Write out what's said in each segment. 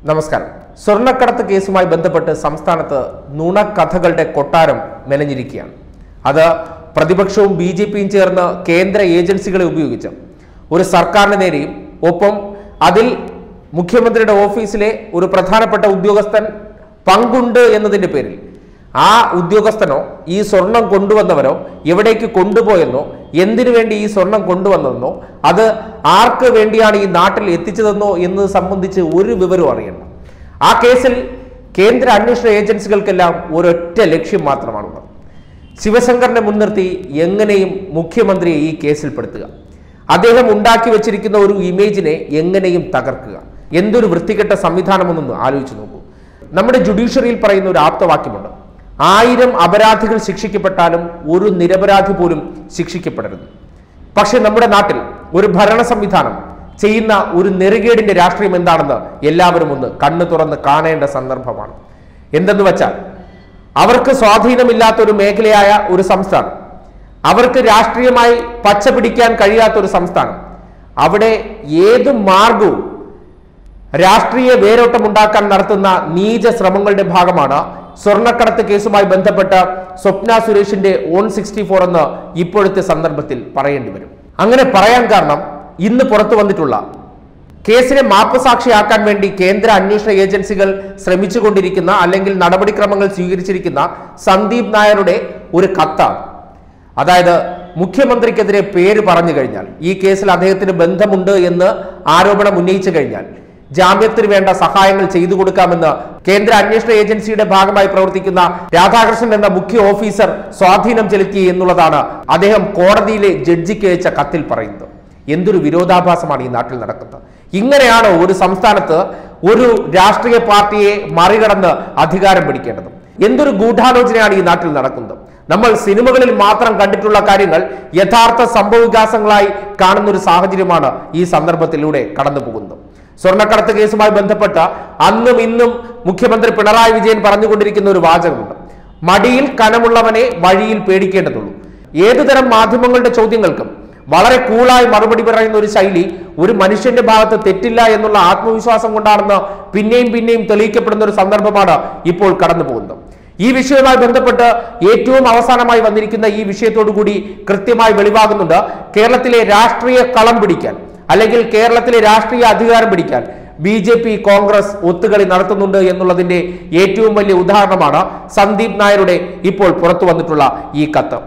നമസ്കാരം സ്വർണ്ണക്കടത്ത് കേസുമായി ബന്ധപ്പെട്ട് സംസ്ഥാനത്ത് നുണക്കഥകളുടെ കൊട്ടാരം മെനഞ്ഞിരിക്കുകയാണ് അത് പ്രതിപക്ഷവും ബി ജെ പിയും ചേർന്ന് കേന്ദ്ര ഏജൻസികളെ ഉപയോഗിച്ച് ഒരു സർക്കാരിന് നേരെയും ഒപ്പം അതിൽ മുഖ്യമന്ത്രിയുടെ ഓഫീസിലെ ഒരു പ്രധാനപ്പെട്ട ഉദ്യോഗസ്ഥൻ പങ്കുണ്ട് എന്നതിൻ്റെ പേരിൽ ആ ഉദ്യോഗസ്ഥനോ ഈ സ്വർണം കൊണ്ടുവന്നവരോ എവിടേക്ക് കൊണ്ടുപോയെന്നോ എന്തിനു വേണ്ടി ഈ സ്വർണം കൊണ്ടുവന്നതെന്നോ അത് ആർക്ക് വേണ്ടിയാണ് ഈ നാട്ടിൽ എത്തിച്ചതെന്നോ എന്നത് സംബന്ധിച്ച് ഒരു വിവരവും അറിയണ്ട ആ കേസിൽ കേന്ദ്ര അന്വേഷണ ഏജൻസികൾക്കെല്ലാം ഒരൊറ്റ ലക്ഷ്യം മാത്രമാണുള്ളത് ശിവശങ്കറിനെ മുൻനിർത്തി എങ്ങനെയും മുഖ്യമന്ത്രിയെ ഈ കേസിൽ പെടുത്തുക അദ്ദേഹം ഉണ്ടാക്കി വെച്ചിരിക്കുന്ന ഒരു ഇമേജിനെ എങ്ങനെയും തകർക്കുക എന്തൊരു വൃത്തികെട്ട സംവിധാനമെന്നൊന്ന് ആലോചിച്ച് നോക്കൂ നമ്മുടെ ജുഡീഷ്യറിയിൽ പറയുന്ന ഒരു ആപ്തവാക്യമുണ്ട് ആയിരം അപരാധികൾ ശിക്ഷിക്കപ്പെട്ടാലും ഒരു നിരപരാധി പോലും ശിക്ഷിക്കപ്പെടരുത് പക്ഷെ നമ്മുടെ നാട്ടിൽ ഒരു ഭരണ സംവിധാനം ചെയ്യുന്ന ഒരു നെറുകേടിന്റെ രാഷ്ട്രീയം എന്താണെന്ന് എല്ലാവരും ഒന്ന് കണ്ണു തുറന്ന് കാണേണ്ട സന്ദർഭമാണ് എന്തെന്ന് വെച്ചാൽ അവർക്ക് സ്വാധീനമില്ലാത്ത ഒരു മേഖലയായ ഒരു സംസ്ഥാനം അവർക്ക് രാഷ്ട്രീയമായി പച്ച പിടിക്കാൻ കഴിയാത്ത ഒരു സംസ്ഥാനം അവിടെ ഏത് മാർഗവും രാഷ്ട്രീയ വേരോട്ടം ഉണ്ടാക്കാൻ നടത്തുന്ന നീച ശ്രമങ്ങളുടെ ഭാഗമാണ് സ്വർണ്ണക്കടത്ത് കേസുമായി ബന്ധപ്പെട്ട സ്വപ്ന സുരേഷിന്റെ ഓൺ സിക്സ്റ്റി ഫോർ എന്ന് ഇപ്പോഴത്തെ സന്ദർഭത്തിൽ പറയേണ്ടി വരും അങ്ങനെ പറയാൻ കാരണം ഇന്ന് പുറത്തു വന്നിട്ടുള്ള കേസിനെ മാപ്പുസാക്ഷിയാക്കാൻ വേണ്ടി കേന്ദ്ര അന്വേഷണ ഏജൻസികൾ ശ്രമിച്ചുകൊണ്ടിരിക്കുന്ന അല്ലെങ്കിൽ നടപടിക്രമങ്ങൾ സ്വീകരിച്ചിരിക്കുന്ന സന്ദീപ് നായരുടെ ഒരു കത്താണ് അതായത് മുഖ്യമന്ത്രിക്കെതിരെ പേര് പറഞ്ഞു കഴിഞ്ഞാൽ ഈ കേസിൽ അദ്ദേഹത്തിന് ബന്ധമുണ്ട് എന്ന് ആരോപണം ഉന്നയിച്ചു കഴിഞ്ഞാൽ ജാമ്യത്തിന് വേണ്ട സഹായങ്ങൾ ചെയ്തു കൊടുക്കാമെന്ന് കേന്ദ്ര അന്വേഷണ ഏജൻസിയുടെ ഭാഗമായി പ്രവർത്തിക്കുന്ന രാധാകൃഷ്ണൻ എന്ന മുഖ്യ ഓഫീസർ സ്വാധീനം ചെലുത്തി എന്നുള്ളതാണ് അദ്ദേഹം കോടതിയിലെ ജഡ്ജിക്ക് അയച്ച കത്തിൽ പറയുന്നത് എന്തൊരു വിരോധാഭാസമാണ് ഈ നാട്ടിൽ നടക്കുന്നത് ഇങ്ങനെയാണോ ഒരു സംസ്ഥാനത്ത് ഒരു രാഷ്ട്രീയ പാർട്ടിയെ മറികടന്ന് അധികാരം പിടിക്കേണ്ടത് എന്തൊരു ഗൂഢാലോചനയാണ് ഈ നാട്ടിൽ നടക്കുന്നത് നമ്മൾ സിനിമകളിൽ മാത്രം കണ്ടിട്ടുള്ള കാര്യങ്ങൾ യഥാർത്ഥ സംഭവവികാസങ്ങളായി കാണുന്ന ഒരു സാഹചര്യമാണ് ഈ സന്ദർഭത്തിലൂടെ കടന്നു പോകുന്നത് സ്വർണ്ണക്കടത്ത് കേസുമായി ബന്ധപ്പെട്ട അന്നും ഇന്നും മുഖ്യമന്ത്രി പിണറായി വിജയൻ പറഞ്ഞുകൊണ്ടിരിക്കുന്ന ഒരു വാചകമുണ്ട് മടിയിൽ കനമുള്ളവനെ വഴിയിൽ പേടിക്കേണ്ടതുള്ളൂ ഏതുതരം മാധ്യമങ്ങളുടെ ചോദ്യങ്ങൾക്കും വളരെ കൂളായി മറുപടി പറയുന്ന ഒരു ശൈലി ഒരു മനുഷ്യന്റെ ഭാഗത്ത് തെറ്റില്ല എന്നുള്ള ആത്മവിശ്വാസം കൊണ്ടാണെന്ന് പിന്നെയും പിന്നെയും തെളിയിക്കപ്പെടുന്ന ഒരു സന്ദർഭമാണ് ഇപ്പോൾ കടന്നു പോകുന്നത് ഈ വിഷയവുമായി ബന്ധപ്പെട്ട് ഏറ്റവും അവസാനമായി വന്നിരിക്കുന്ന ഈ വിഷയത്തോടു കൂടി കൃത്യമായി വെളിവാകുന്നുണ്ട് കേരളത്തിലെ രാഷ്ട്രീയ കളം പിടിക്കാൻ അല്ലെങ്കിൽ കേരളത്തിലെ രാഷ്ട്രീയ അധികാരം പിടിക്കാൻ ബി ജെ പി കോൺഗ്രസ് ഒത്തുകളി നടത്തുന്നുണ്ട് എന്നുള്ളതിന്റെ ഏറ്റവും വലിയ ഉദാഹരണമാണ് സന്ദീപ് നായരുടെ ഇപ്പോൾ പുറത്തു വന്നിട്ടുള്ള ഈ കത്ത്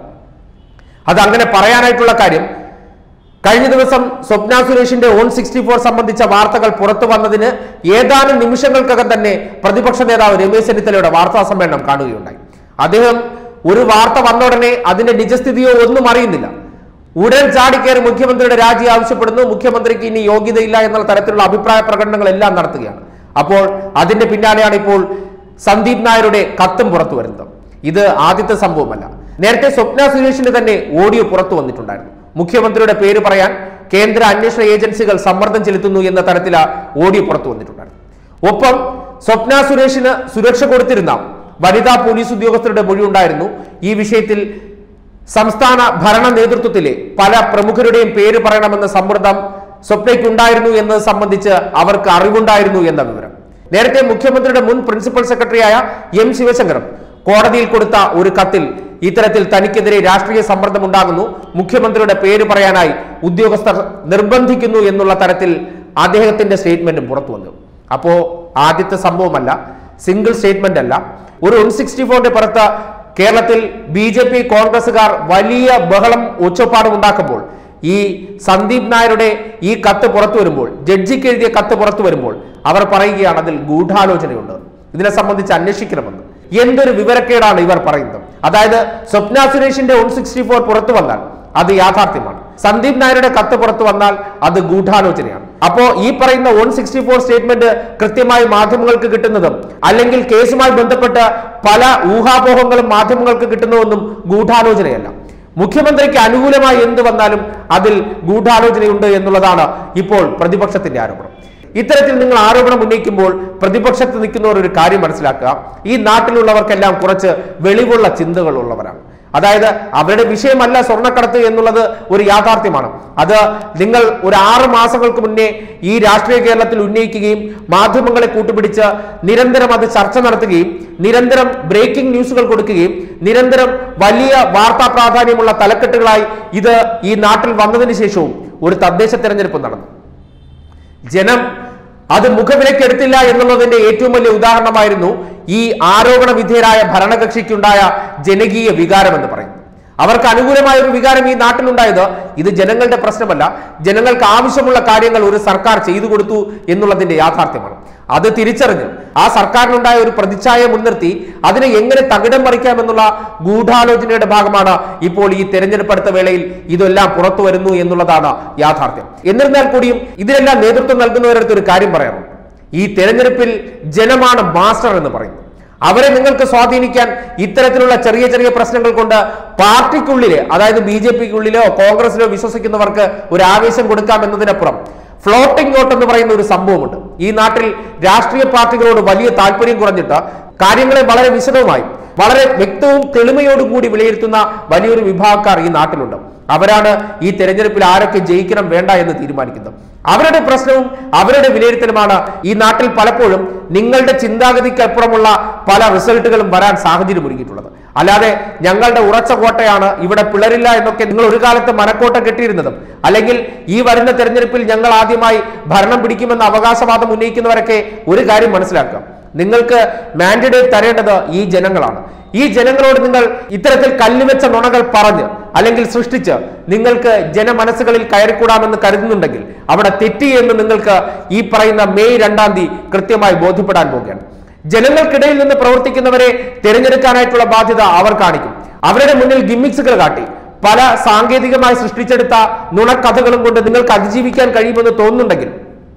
അത് അങ്ങനെ പറയാനായിട്ടുള്ള കാര്യം കഴിഞ്ഞ ദിവസം സ്വപ്ന സുരേഷിന്റെ ഓൺ സിക്സ്റ്റി ഫോർ സംബന്ധിച്ച വാർത്തകൾ പുറത്തു വന്നതിന് ഏതാനും നിമിഷങ്ങൾക്കകം തന്നെ പ്രതിപക്ഷ നേതാവ് രമേശ് ചെന്നിത്തലയുടെ വാർത്താ സമ്മേളനം കാണുകയുണ്ടായി അദ്ദേഹം ഒരു വാർത്ത വന്ന ഉടനെ അതിന്റെ നിജസ്ഥിതിയോ ഒന്നും അറിയുന്നില്ല ഉടൻ ചാടിക്കയറി മുഖ്യമന്ത്രിയുടെ രാജി ആവശ്യപ്പെടുന്നു മുഖ്യമന്ത്രിക്ക് ഇനി യോഗ്യതയില്ല എന്നുള്ള തരത്തിലുള്ള അഭിപ്രായ പ്രകടനങ്ങൾ എല്ലാം നടത്തുകയാണ് അപ്പോൾ അതിന്റെ പിന്നാലെയാണ് ഇപ്പോൾ സന്ദീപ് നായരുടെ കത്തും പുറത്തു വരുന്നത് ഇത് ആദ്യത്തെ സംഭവമല്ല നേരത്തെ സ്വപ്ന സുരേഷിന്റെ തന്നെ ഓഡിയോ പുറത്തു വന്നിട്ടുണ്ടായിരുന്നു മുഖ്യമന്ത്രിയുടെ പേര് പറയാൻ കേന്ദ്ര അന്വേഷണ ഏജൻസികൾ സമ്മർദ്ദം ചെലുത്തുന്നു എന്ന തരത്തിൽ ഓഡിയോ പുറത്തു വന്നിട്ടുണ്ടായിരുന്നു ഒപ്പം സ്വപ്ന സുരേഷിന് സുരക്ഷ കൊടുത്തിരുന്ന വനിതാ പോലീസ് ഉദ്യോഗസ്ഥരുടെ മൊഴി ഉണ്ടായിരുന്നു ഈ വിഷയത്തിൽ സംസ്ഥാന ഭരണ നേതൃത്വത്തിലെ പല പ്രമുഖരുടെയും പേര് പറയണമെന്ന സമ്മർദ്ദം സ്വപ്നയ്ക്കുണ്ടായിരുന്നു എന്നത് സംബന്ധിച്ച് അവർക്ക് അറിവുണ്ടായിരുന്നു എന്ന വിവരം നേരത്തെ മുഖ്യമന്ത്രിയുടെ മുൻ പ്രിൻസിപ്പൽ സെക്രട്ടറിയായ എം ശിവശങ്കറും കോടതിയിൽ കൊടുത്ത ഒരു കത്തിൽ ഇത്തരത്തിൽ തനിക്കെതിരെ രാഷ്ട്രീയ സമ്മർദ്ദം ഉണ്ടാകുന്നു മുഖ്യമന്ത്രിയുടെ പേര് പറയാനായി ഉദ്യോഗസ്ഥർ നിർബന്ധിക്കുന്നു എന്നുള്ള തരത്തിൽ അദ്ദേഹത്തിന്റെ സ്റ്റേറ്റ്മെന്റും പുറത്തു വന്നു അപ്പോ ആദ്യത്തെ സംഭവമല്ല സിംഗിൾ സ്റ്റേറ്റ്മെന്റ് അല്ല ഒരു വൺ സിക്സ്റ്റി ഫോറിന്റെ പുറത്ത് കേരളത്തിൽ ബി ജെ പി കോൺഗ്രസുകാർ വലിയ ബഹളം ഒച്ചപ്പാടും ഉണ്ടാക്കുമ്പോൾ ഈ സന്ദീപ് നായരുടെ ഈ കത്ത് പുറത്തു വരുമ്പോൾ ജഡ്ജിക്ക് എഴുതിയ കത്ത് പുറത്തു വരുമ്പോൾ അവർ പറയുകയാണ് അതിൽ ഗൂഢാലോചനയുണ്ട് ഇതിനെ സംബന്ധിച്ച് അന്വേഷിക്കണമെന്ന് എന്തൊരു വിവരക്കേടാണ് ഇവർ പറയുന്നത് അതായത് സ്വപ്ന സുരേഷിന്റെ വൺ സിക്സ്റ്റി ഫോർ പുറത്തു വന്നാൽ അത് യാഥാർത്ഥ്യമാണ് സന്ദീപ് നായരുടെ കത്ത് പുറത്തു വന്നാൽ അത് ഗൂഢാലോചനയാണ് അപ്പോ ഈ പറയുന്ന വൺ സിക്സ്റ്റി ഫോർ സ്റ്റേറ്റ്മെന്റ് കൃത്യമായി മാധ്യമങ്ങൾക്ക് കിട്ടുന്നതും അല്ലെങ്കിൽ കേസുമായി ബന്ധപ്പെട്ട് പല ഊഹാപോഹങ്ങളും മാധ്യമങ്ങൾക്ക് കിട്ടുന്നതൊന്നും ഗൂഢാലോചനയല്ല മുഖ്യമന്ത്രിക്ക് അനുകൂലമായി എന്ത് വന്നാലും അതിൽ ഗൂഢാലോചനയുണ്ട് എന്നുള്ളതാണ് ഇപ്പോൾ പ്രതിപക്ഷത്തിന്റെ ആരോപണം ഇത്തരത്തിൽ നിങ്ങൾ ആരോപണം ഉന്നയിക്കുമ്പോൾ പ്രതിപക്ഷത്ത് നിൽക്കുന്നവർ ഒരു കാര്യം മനസ്സിലാക്കുക ഈ നാട്ടിലുള്ളവർക്കെല്ലാം കുറച്ച് വെളിവുള്ള ചിന്തകൾ ഉള്ളവരാണ് അതായത് അവരുടെ വിഷയമല്ല സ്വർണ്ണക്കടത്ത് എന്നുള്ളത് ഒരു യാഥാർത്ഥ്യമാണ് അത് നിങ്ങൾ ഒരു ആറ് മാസങ്ങൾക്ക് മുന്നേ ഈ രാഷ്ട്രീയ കേരളത്തിൽ ഉന്നയിക്കുകയും മാധ്യമങ്ങളെ കൂട്ടുപിടിച്ച് നിരന്തരം അത് ചർച്ച നടത്തുകയും നിരന്തരം ബ്രേക്കിംഗ് ന്യൂസുകൾ കൊടുക്കുകയും നിരന്തരം വലിയ വാർത്താ പ്രാധാന്യമുള്ള തലക്കെട്ടുകളായി ഇത് ഈ നാട്ടിൽ വന്നതിന് ശേഷവും ഒരു തദ്ദേശ തെരഞ്ഞെടുപ്പ് നടന്നു ജനം അത് മുഖവിലക്കെടുത്തില്ല എന്നുള്ളതിന്റെ ഏറ്റവും വലിയ ഉദാഹരണമായിരുന്നു ഈ ആരോപണ വിധേയരായ ഭരണകക്ഷിക്കുണ്ടായ ജനകീയ വികാരം എന്ന് പറയുന്നത് അവർക്ക് അനുകൂലമായ ഒരു വികാരം ഈ നാട്ടിലുണ്ടായത് ഇത് ജനങ്ങളുടെ പ്രശ്നമല്ല ജനങ്ങൾക്ക് ആവശ്യമുള്ള കാര്യങ്ങൾ ഒരു സർക്കാർ ചെയ്തു കൊടുത്തു എന്നുള്ളതിന്റെ യാഥാർത്ഥ്യമാണ് അത് തിരിച്ചറിഞ്ഞ് ആ സർക്കാരിനുണ്ടായ ഒരു പ്രതിച്ഛായ മുൻനിർത്തി അതിനെ എങ്ങനെ തകിടം മറിക്കാമെന്നുള്ള ഗൂഢാലോചനയുടെ ഭാഗമാണ് ഇപ്പോൾ ഈ തെരഞ്ഞെടുപ്പ് അടുത്ത വേളയിൽ ഇതെല്ലാം പുറത്തു വരുന്നു എന്നുള്ളതാണ് യാഥാർത്ഥ്യം എന്നിരുന്നാൽ കൂടിയും ഇതിനെല്ലാം നേതൃത്വം നൽകുന്നവരടുത്ത് ഒരു കാര്യം പറയാം ഈ തെരഞ്ഞെടുപ്പിൽ ജനമാണ് മാസ്റ്റർ എന്ന് പറയുന്നു അവരെ നിങ്ങൾക്ക് സ്വാധീനിക്കാൻ ഇത്തരത്തിലുള്ള ചെറിയ ചെറിയ പ്രശ്നങ്ങൾ കൊണ്ട് പാർട്ടിക്കുള്ളിലെ അതായത് ബി ജെ പിക്കുള്ളിലോ കോൺഗ്രസിലോ വിശ്വസിക്കുന്നവർക്ക് ഒരു ആവേശം കൊടുക്കാം എന്നതിനപ്പുറം ഫ്ലോട്ടിംഗ് വോട്ട് എന്ന് പറയുന്ന ഒരു സംഭവമുണ്ട് ഈ നാട്ടിൽ രാഷ്ട്രീയ പാർട്ടികളോട് വലിയ താല്പര്യം കുറഞ്ഞിട്ട് കാര്യങ്ങളെ വളരെ വിശദമായും വളരെ വ്യക്തവും തെളിമയോടും കൂടി വിലയിരുത്തുന്ന വലിയൊരു വിഭാഗക്കാർ ഈ നാട്ടിലുണ്ട് അവരാണ് ഈ തെരഞ്ഞെടുപ്പിൽ ആരൊക്കെ ജയിക്കണം വേണ്ട എന്ന് തീരുമാനിക്കുന്നത് അവരുടെ പ്രശ്നവും അവരുടെ വിലയിരുത്തലുമാണ് ഈ നാട്ടിൽ പലപ്പോഴും നിങ്ങളുടെ ചിന്താഗതിക്കപ്പുറമുള്ള പല റിസൾട്ടുകളും വരാൻ സാഹചര്യം ഒരുക്കിയിട്ടുള്ളത് അല്ലാതെ ഞങ്ങളുടെ ഉറച്ച കോട്ടയാണ് ഇവിടെ പിളരില്ല എന്നൊക്കെ നിങ്ങൾ ഒരു കാലത്ത് മനക്കോട്ട കെട്ടിയിരുന്നതും അല്ലെങ്കിൽ ഈ വരുന്ന തെരഞ്ഞെടുപ്പിൽ ഞങ്ങൾ ആദ്യമായി ഭരണം പിടിക്കുമെന്ന അവകാശവാദം ഉന്നയിക്കുന്നവരൊക്കെ ഒരു കാര്യം മനസ്സിലാക്കുക നിങ്ങൾക്ക് മാൻഡേറ്റ് തരേണ്ടത് ഈ ജനങ്ങളാണ് ഈ ജനങ്ങളോട് നിങ്ങൾ ഇത്തരത്തിൽ കല്ലുവെച്ച നുണകൾ പറഞ്ഞ് അല്ലെങ്കിൽ സൃഷ്ടിച്ച് നിങ്ങൾക്ക് ജനമനസ്സുകളിൽ കയറിക്കൂടാമെന്ന് കരുതുന്നുണ്ടെങ്കിൽ അവിടെ തെറ്റി എന്ന് നിങ്ങൾക്ക് ഈ പറയുന്ന മെയ് രണ്ടാം തീയതി കൃത്യമായി ബോധ്യപ്പെടാൻ പോവുകയാണ് ജനങ്ങൾക്കിടയിൽ നിന്ന് പ്രവർത്തിക്കുന്നവരെ തിരഞ്ഞെടുക്കാനായിട്ടുള്ള ബാധ്യത അവർ കാണിക്കും അവരുടെ മുന്നിൽ ഗിമ്മിക്സുകൾ കാട്ടി പല സാങ്കേതികമായി സൃഷ്ടിച്ചെടുത്ത നുണക്കഥകളും കൊണ്ട് നിങ്ങൾക്ക് അതിജീവിക്കാൻ കഴിയുമെന്ന് തോന്നുന്നുണ്ടെങ്കിൽ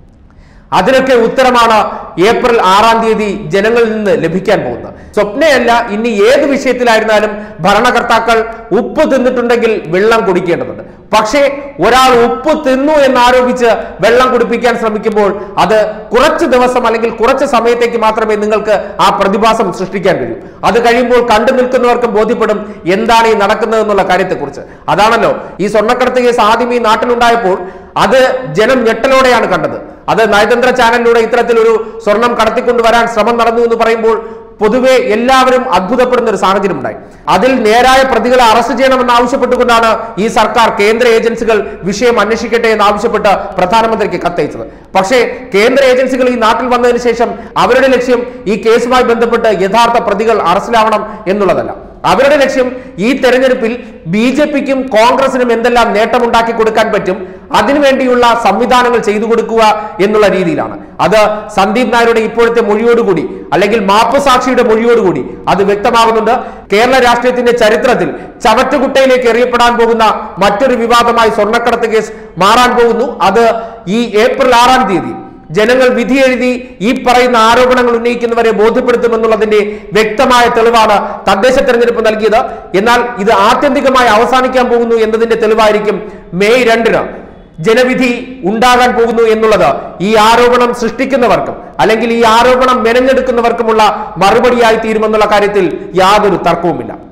അതിനൊക്കെ ഉത്തരമാണ് ഏപ്രിൽ ആറാം തീയതി ജനങ്ങളിൽ നിന്ന് ലഭിക്കാൻ പോകുന്നത് സ്വപ്നയല്ല ഇനി ഏത് വിഷയത്തിലായിരുന്നാലും ഭരണകർത്താക്കൾ ഉപ്പ് തിന്നിട്ടുണ്ടെങ്കിൽ വെള്ളം കുടിക്കേണ്ടതുണ്ട് പക്ഷേ ഒരാൾ ഉപ്പ് തിന്നു എന്ന് ആരോപിച്ച് വെള്ളം കുടിപ്പിക്കാൻ ശ്രമിക്കുമ്പോൾ അത് കുറച്ച് ദിവസം അല്ലെങ്കിൽ കുറച്ച് സമയത്തേക്ക് മാത്രമേ നിങ്ങൾക്ക് ആ പ്രതിഭാസം സൃഷ്ടിക്കാൻ കഴിയൂ അത് കഴിയുമ്പോൾ കണ്ടു നിൽക്കുന്നവർക്കും ബോധ്യപ്പെടും എന്താണ് ഈ നടക്കുന്നത് എന്നുള്ള കാര്യത്തെക്കുറിച്ച് അതാണല്ലോ ഈ സ്വർണ്ണക്കടത്ത് കേസ് ആദ്യം ഈ നാട്ടിലുണ്ടായപ്പോൾ അത് ജനം ഞെട്ടലോടെയാണ് കണ്ടത് അത് നയതന്ത്ര ചാനലിലൂടെ ഇത്തരത്തിലൊരു സ്വർണം കടത്തിക്കൊണ്ടുവരാൻ ശ്രമം നടന്നു എന്ന് പറയുമ്പോൾ പൊതുവെ എല്ലാവരും അത്ഭുതപ്പെടുന്ന ഒരു സാഹചര്യം ഉണ്ടായി അതിൽ നേരായ പ്രതികളെ അറസ്റ്റ് ചെയ്യണമെന്ന് ആവശ്യപ്പെട്ടുകൊണ്ടാണ് ഈ സർക്കാർ കേന്ദ്ര ഏജൻസികൾ വിഷയം അന്വേഷിക്കട്ടെ എന്ന് ആവശ്യപ്പെട്ട് പ്രധാനമന്ത്രിക്ക് കത്തയച്ചത് പക്ഷേ കേന്ദ്ര ഏജൻസികൾ ഈ നാട്ടിൽ വന്നതിന് ശേഷം അവരുടെ ലക്ഷ്യം ഈ കേസുമായി ബന്ധപ്പെട്ട് യഥാർത്ഥ പ്രതികൾ അറസ്റ്റിലാവണം എന്നുള്ളതല്ല അവരുടെ ലക്ഷ്യം ഈ തെരഞ്ഞെടുപ്പിൽ ബി ജെ പിക്കും കോൺഗ്രസിനും എന്തെല്ലാം നേട്ടമുണ്ടാക്കി കൊടുക്കാൻ പറ്റും അതിനുവേണ്ടിയുള്ള സംവിധാനങ്ങൾ ചെയ്തു കൊടുക്കുക എന്നുള്ള രീതിയിലാണ് അത് സന്ദീപ് നായരുടെ ഇപ്പോഴത്തെ മൊഴിയോടുകൂടി അല്ലെങ്കിൽ മാപ്പ് സാക്ഷിയുടെ മൊഴിയോടുകൂടി അത് വ്യക്തമാകുന്നുണ്ട് കേരള രാഷ്ട്രീയത്തിന്റെ ചരിത്രത്തിൽ ചവറ്റുകുട്ടയിലേക്ക് എറിയപ്പെടാൻ പോകുന്ന മറ്റൊരു വിവാദമായി സ്വർണ്ണക്കടത്ത് കേസ് മാറാൻ പോകുന്നു അത് ഈ ഏപ്രിൽ ആറാം തീയതി ജനങ്ങൾ വിധി എഴുതി ഈ പറയുന്ന ആരോപണങ്ങൾ ഉന്നയിക്കുന്നവരെ ബോധ്യപ്പെടുത്തുമെന്നുള്ളതിന്റെ വ്യക്തമായ തെളിവാണ് തദ്ദേശ തെരഞ്ഞെടുപ്പ് നൽകിയത് എന്നാൽ ഇത് ആത്യന്തികമായി അവസാനിക്കാൻ പോകുന്നു എന്നതിന്റെ തെളിവായിരിക്കും മെയ് രണ്ടിന് ജനവിധി ഉണ്ടാകാൻ പോകുന്നു എന്നുള്ളത് ഈ ആരോപണം സൃഷ്ടിക്കുന്നവർക്കും അല്ലെങ്കിൽ ഈ ആരോപണം മെനഞ്ഞെടുക്കുന്നവർക്കുമുള്ള മറുപടിയായി തീരുമെന്നുള്ള കാര്യത്തിൽ യാതൊരു തർക്കവുമില്ല